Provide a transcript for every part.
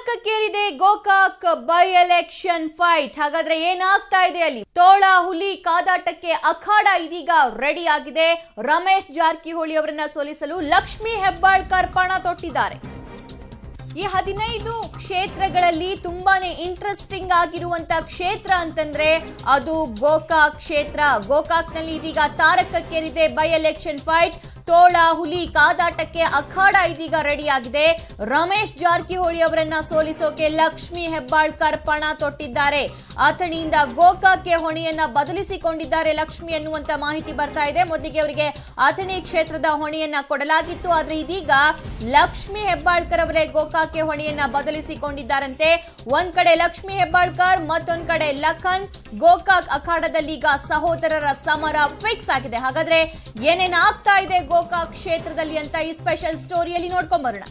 ತಾರಕಕ್ಕೇರಿದೆ Gokak by election fight ಹಾಗಾದ್ರೆ ಏನಾಗ್ತಾ ಇದೆ ಅಲ್ಲಿ ತೋಳ ಹುಲಿ ಕಾದಾಟಕ್ಕೆ ಅಖಾಡ ಇದೀಗ ರೆಡಿ ಆಗಿದೆ ರಮೇಶ್ ಜಾರಕಿಹೊಳಿ ಅವರನ್ನ ಸೋಲಿಸಲು ಲಕ್ಷ್ಮಿ ಹೆಬ್ಬಾಳ್ಕರ್ ಪಣ ತೊಟ್ಟಿದ್ದಾರೆ ಈ ಹದಿನೈದು ಕ್ಷೇತ್ರಗಳಲ್ಲಿ ತುಂಬಾನೇ ಇಂಟ್ರೆಸ್ಟಿಂಗ್ ಆಗಿರುವಂತ ಕ್ಷೇತ್ರ ಅಂತಂದ್ರೆ ಅದು ಗೋಕಾಕ್ ಕ್ಷೇತ್ರ ಗೋಕಾಕ್ನಲ್ಲಿ ಇದೀಗ ತಾರಕಕ್ಕೇರಿದೆ ಬೈ ಎಲೆಕ್ಷನ್ ಫೈಟ್ ತೋಳ ಹುಲಿ ಕಾದಾಟಕ್ಕೆ ಅಖಾಡ ಇದೀಗ ರೆಡಿ ಆಗಿದೆ ರಮೇಶ್ ಜಾರಕಿಹೊಳಿ ಅವರನ್ನ ಸೋಲಿಸೋಕೆ ಲಕ್ಷ್ಮಿ ಹೆಬ್ಬಾಳ್ಕರ್ ಪಣ ತೊಟ್ಟಿದ್ದಾರೆ ಅಥಣಿಯಿಂದ ಗೋಕಾಕ್ಗೆ ಹೊಣೆಯನ್ನ ಬದಲಿಸಿಕೊಂಡಿದ್ದಾರೆ ಲಕ್ಷ್ಮಿ ಅನ್ನುವಂತ ಮಾಹಿತಿ ಬರ್ತಾ ಇದೆ ಮೊದಲಿಗೆ ಅವರಿಗೆ ಅಥಣಿ ಕ್ಷೇತ್ರದ ಹೊಣೆಯನ್ನ ಕೊಡಲಾಗಿತ್ತು ಆದ್ರೆ ಇದೀಗ ಲಕ್ಷ್ಮಿ ಹೆಬ್ಬಾಳ್ಕರ್ ಅವರೇ ಗೋಕಾಕ್ಗೆ ಹೊಣೆಯನ್ನ ಬದಲಿಸಿಕೊಂಡಿದ್ದಾರಂತೆ ಒಂದ್ ಕಡೆ ಲಕ್ಷ್ಮಿ ಹೆಬ್ಬಾಳ್ಕರ್ ಮತ್ತೊಂದ್ ಕಡೆ ಲಖನ್ ಗೋಕಾಕ್ ಅಖಾಡದಲ್ಲಿ ಈಗ ಸಹೋದರರ ಸಮರ ಫಿಕ್ಸ್ ಆಗಿದೆ ಹಾಗಾದ್ರೆ ಏನೇನ್ ಆಗ್ತಾ ಇದೆ ಗೋಕಾಕ್ ಕ್ಷೇತ್ರದಲ್ಲಿ ಅಂತ ಈ ಸ್ಪೆಷಲ್ ಸ್ಟೋರಿಯಲ್ಲಿ ನೋಡ್ಕೊಂಡ್ ಬರೋಣ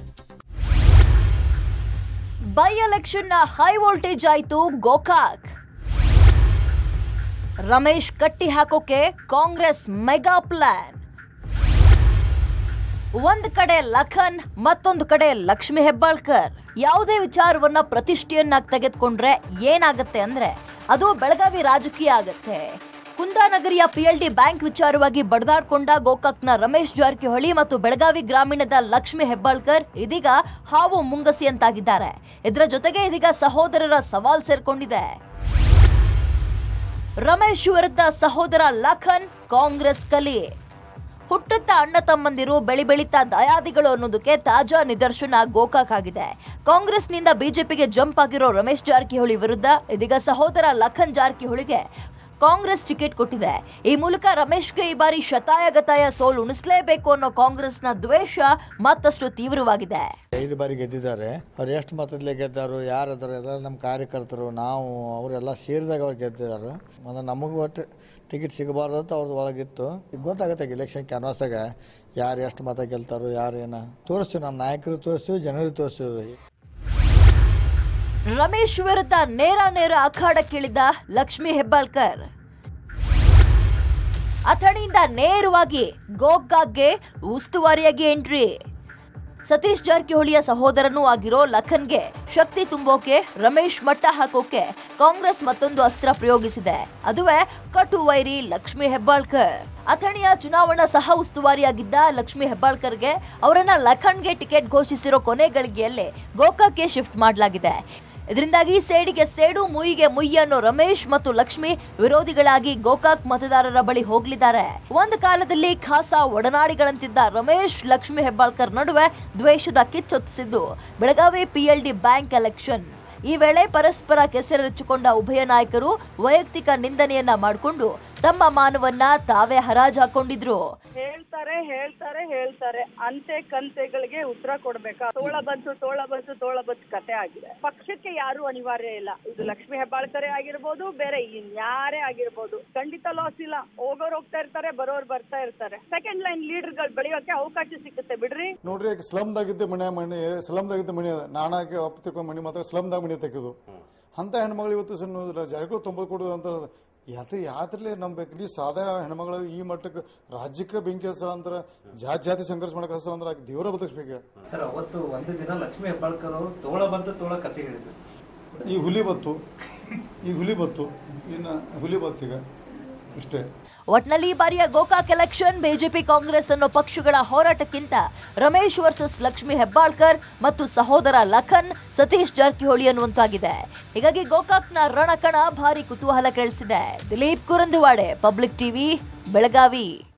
ಬೈ ಎಲೆಕ್ಷನ್ ನ ಹೈ ವೋಲ್ಟೇಜ್ ಆಯ್ತು ಗೋಕಾಕ್ ರಮೇಶ್ ಕಟ್ಟಿ ಹಾಕೋಕೆ ಕಾಂಗ್ರೆಸ್ ಮೆಗಾ ಪ್ಲಾನ್ ಒಂದ್ ಕಡೆ ಲಖನ್ ಮತ್ತೊಂದು ಕಡೆ ಲಕ್ಷ್ಮಿ ಹೆಬ್ಬಾಳ್ಕರ್ ಯಾವುದೇ ವಿಚಾರವನ್ನ ಪ್ರತಿಷ್ಠೆಯನ್ನಾಗಿ ತೆಗೆದುಕೊಂಡ್ರೆ ಏನಾಗತ್ತೆ ಅಂದ್ರೆ ಅದು ಬೆಳಗಾವಿ ರಾಜಕೀಯ ಆಗತ್ತೆ ಕುಂದಾನಗರಿಯ ಪಿಎಲ್ಡಿ ಬ್ಯಾಂಕ್ ವಿಚಾರವಾಗಿ ಬಡದಾಡ್ಕೊಂಡ ಗೋಕಾಕ್ನ ರಮೇಶ್ ಜಾರಕಿಹೊಳಿ ಮತ್ತು ಬೆಳಗಾವಿ ಗ್ರಾಮೀಣದ ಲಕ್ಷ್ಮಿ ಹೆಬ್ಬಾಳ್ಕರ್ ಇದೀಗ ಹಾವು ಮುಂಗಸಿ ಅಂತಾಗಿದ್ದಾರೆ ಇದರ ಜೊತೆಗೆ ಇದೀಗ ಸಹೋದರರ ಸವಾಲ್ ಸೇರ್ಕೊಂಡಿದೆ ರಮೇಶ್ ವಿರುದ್ಧ ಸಹೋದರ ಲಖನ್ ಕಾಂಗ್ರೆಸ್ ಕಲಿ ಹುಟ್ಟುತ್ತ ಅಣ್ಣ ತಮ್ಮಂದಿರು ಬೆಳಿ ಬೆಳೀತಾ ದಯಾದಿಗಳು ಅನ್ನೋದಕ್ಕೆ ತಾಜಾ ನಿದರ್ಶನ ಗೋಕಾಕ್ ಆಗಿದೆ ಕಾಂಗ್ರೆಸ್ನಿಂದ ಬಿಜೆಪಿಗೆ ಜಂಪ್ ಆಗಿರೋ ರಮೇಶ್ ಜಾರಕಿಹೊಳಿ ವಿರುದ್ಧ ಇದೀಗ ಸಹೋದರ ಲಖನ್ ಜಾರಕಿಹೊಳಿಗೆ ಕಾಂಗ್ರೆಸ್ ಟಿಕೆಟ್ ಕೊಟ್ಟಿದೆ ಈ ಮೂಲಕ ರಮೇಶ್ಗೆ ಈ ಬಾರಿ ಶತಾಯಗತಾಯ ಸೋಲು ಉಣಿಸಲೇಬೇಕು ಅನ್ನೋ ಕಾಂಗ್ರೆಸ್ನ ದ್ವೇಷ ಮತ್ತಷ್ಟು ತೀವ್ರವಾಗಿದೆ ಐದು ಬಾರಿ ಗೆದ್ದಿದ್ದಾರೆ ಅವ್ರು ಎಷ್ಟು ಮತದಲ್ಲಿ ಗೆದ್ದಾರು ಯಾರು ಅದಾರು ಎಲ್ಲ ನಮ್ಮ ಕಾರ್ಯಕರ್ತರು ನಾವು ಅವರೆಲ್ಲ ಸೇರಿದಾಗ ಅವ್ರು ಗೆದ್ದಿದ್ದಾರೆ ಮತ್ತು ನಮಗೂ ಒಟ್ಟು ಟಿಕೆಟ್ ಸಿಗಬಾರ್ದು ಅಂತ ಅವ್ರದ್ದು ಒಳಗಿತ್ತು ಈಗ ಗೊತ್ತಾಗುತ್ತೆ ಇಲೆಕ್ಷನ್ ಕ್ಯಾನ್ವಾಸಾಗ ಯಾರು ಎಷ್ಟು ಮತ ಗೆಲ್ತಾರೋ ಯಾರು ಏನ ತೋರಿಸ್ತೀವಿ ನಮ್ಮ ನಾಯಕರು ತೋರಿಸ್ತೀವಿ ಜನರಿಗೆ ತೋರಿಸ್ತೀವಿ ರಮೇಶ್ ವಿರುದ್ಧ ನೇರ ನೇರ ಅಖಾಡಕ್ಕಿಳಿದ ಲಕ್ಷ್ಮಿ ಹೆಬ್ಬಾಳ್ಕರ್ ಅಥಣಿಯಿಂದ ನೇರವಾಗಿ ಗೋಕಾಕ್ಗೆ ಉಸ್ತುವಾರಿಯಾಗಿ ಎಂಟ್ರಿ ಸತೀಶ್ ಜಾರಕಿಹೊಳಿಯ ಸಹೋದರನೂ ಆಗಿರೋ ಲಖನ್ಗೆ ಶಕ್ತಿ ತುಂಬೋಕೆ ರಮೇಶ್ ಮಟ್ಟ ಹಾಕೋಕೆ ಕಾಂಗ್ರೆಸ್ ಮತ್ತೊಂದು ಅಸ್ತ್ರ ಪ್ರಯೋಗಿಸಿದೆ ಅದುವೇ ಕಟು ವೈರಿ ಲಕ್ಷ್ಮಿ ಹೆಬ್ಬಾಳ್ಕರ್ ಅಥಣಿಯ ಚುನಾವಣಾ ಸಹ ಉಸ್ತುವಾರಿಯಾಗಿದ್ದ ಲಕ್ಷ್ಮಿ ಹೆಬ್ಬಾಳ್ಕರ್ಗೆ ಅವರನ್ನ ಲಖನ್ಗೆ ಟಿಕೆಟ್ ಘೋಷಿಸಿರೋ ಕೊನೆ ಗಳಿಗೆಯಲ್ಲೇ ಗೋಕಾಕ್ಗೆ ಶಿಫ್ಟ್ ಮಾಡಲಾಗಿದೆ ಇದರಿಂದಾಗಿ ಸೇಡಿಗೆ ಸೇಡು ಮುಯಿಗೆ ಮುಯ್ಯಿ ಅನ್ನೋ ರಮೇಶ್ ಮತ್ತು ಲಕ್ಷ್ಮಿ ವಿರೋಧಿಗಳಾಗಿ ಗೋಕಾಕ್ ಮತದಾರರ ಬಳಿ ಹೋಗ್ಲಿದ್ದಾರೆ ಒಂದು ಕಾಲದಲ್ಲಿ ಖಾಸಾ ಒಡನಾಡಿಗಳಂತಿದ್ದ ರಮೇಶ್ ಲಕ್ಷ್ಮಿ ಹೆಬ್ಬಾಳ್ಕರ್ ನಡುವೆ ದ್ವೇಷದ ಕಿಚ್ಚೊತ್ತಿಸಿದ್ದು ಬೆಳಗಾವಿ ಪಿಎಲ್ಡಿ ಬ್ಯಾಂಕ್ ಎಲೆಕ್ಷನ್ ಈ ವೇಳೆ ಪರಸ್ಪರ ಕೆಸರೆರಚಿಕೊಂಡ ಉಭಯ ನಾಯಕರು ವೈಯಕ್ತಿಕ ನಿಂದನೆಯನ್ನ ಮಾಡಿಕೊಂಡು ತಮ್ಮ ಮಾನವನ್ನ ತಾವೇ ಹರಾಜು ಹಾಕೊಂಡಿದ್ರು ಹೇಳ್ತಾರೆ ಹೇಳ್ತಾರೆ ಹೇಳ್ತಾರೆ ಅಂತೆ ಕಂತೆಗಳಿಗೆ ಉತ್ತರ ಕೊಡ್ಬೇಕಾ ತೋಳ ಬಂತು ತೋಳ ಬಂತು ತೋಳ ಬಂತು ಕತೆ ಆಗಿದೆ ಪಕ್ಷಕ್ಕೆ ಯಾರು ಅನಿವಾರ್ಯ ಇಲ್ಲ ಇದು ಲಕ್ಷ್ಮಿ ಹೆಬ್ಬಾಳ್ಕರೇ ಆಗಿರ್ಬೋದು ಬೇರೆ ಇನ್ಯಾರೇ ಆಗಿರ್ಬೋದು ಖಂಡಿತ ಲಾಸ್ ಇಲ್ಲ ಹೋಗೋರು ಹೋಗ್ತಾ ಇರ್ತಾರೆ ಬರೋರು ಬರ್ತಾ ಇರ್ತಾರೆ ಸೆಕೆಂಡ್ ಲೈನ್ ಲೀಡರ್ಗಳು ಬೆಳೆಯೋಕೆ ಅವಕಾಶ ಸಿಗುತ್ತೆ ಬಿಡ್ರಿ ನೋಡ್ರಿ ಈಗ ಸ್ಲಮ್ದಾಗಿದ್ದ ಮನೆ ಮನೆ ಸ್ಲಮ್ದಾಗಿದ್ದ ಮನೆ ಅದ ನಾನಾಗೆ ಅಪ್ಪ ತಿಳ್ಕೊಂಡ್ ಮನೆ ಮಾತ್ರ ಸ್ಲಮ್ದಾಗ ಮನೆ ತೆಗೆದು ಅಂತ ಹೆಣ್ಮಗಳು ಇವತ್ತು ಸಣ್ಣ ಜಾರಿಗಳು ತೊಂಬತ್ತು ಕೊಡೋದು ಅಂತ ಯಾತ್ರೆ ಯಾತ್ರೆಲೆ ನಂಬೇಕು ಈ ಸಾದಾ ಹೆಣ್ಮಗಳು ಈ ಮಟ್ಟಕ್ಕೆ ರಾಜ್ಯಕ್ಕೆ ಬೆಂಕಿ ಹಚ್ಚ ಅಂದ್ರ ಜಾತಿ ಜಾತಿ ಸಂಘರ್ಷ ಮಾಡಕ್ ಹಚ್ಚ ಅಂದ್ರ ಆಕೆ ದೇವರ ಬದುಕಿಸ್ಬೇಕು ಸರ್ ಅವತ್ತು ಒಂದು ದಿನ ಲಕ್ಷ್ಮೀ ಹೆಬ್ಬಾಳ್ಕರ್ ಅವರು ತೋಳ ಬಂತು ತೋಳ ಕತೆ ಹೇಳಿದ್ರು ಈ ಹುಲಿ ಬತ್ತು ಈ ಹುಲಿ ಬತ್ತು ಇನ್ನು ಹುಲಿ ಬತ್ತೀಗ ಇಷ್ಟೇ ಒಟ್ನಲ್ಲಿ ಈ ಬಾರಿಯ ಗೋಕಾಕ್ ಎಲೆಕ್ಷನ್ ಬಿಜೆಪಿ ಕಾಂಗ್ರೆಸ್ ಅನ್ನೋ ಪಕ್ಷಗಳ ಹೋರಾಟಕ್ಕಿಂತ ರಮೇಶ್ ವರ್ಸಸ್ ಲಕ್ಷ್ಮಿ ಹೆಬ್ಬಾಳ್ಕರ್ ಮತ್ತು ಸಹೋದರ ಲಖನ್ ಸತೀಶ್ ಜಾರಕಿಹೊಳಿ ಅನ್ನುವಂತಾಗಿದೆ ಹೀಗಾಗಿ ಗೋಕಾಕ್ನ ರಣಕಣ ಭಾರಿ ಕುತೂಹಲ ಕೆಳಿಸಿದೆ ದಿಲೀಪ್ ಕುರಂದುವಾಡೆ ಪಬ್ಲಿಕ್ ಟಿವಿ ಬೆಳಗಾವಿ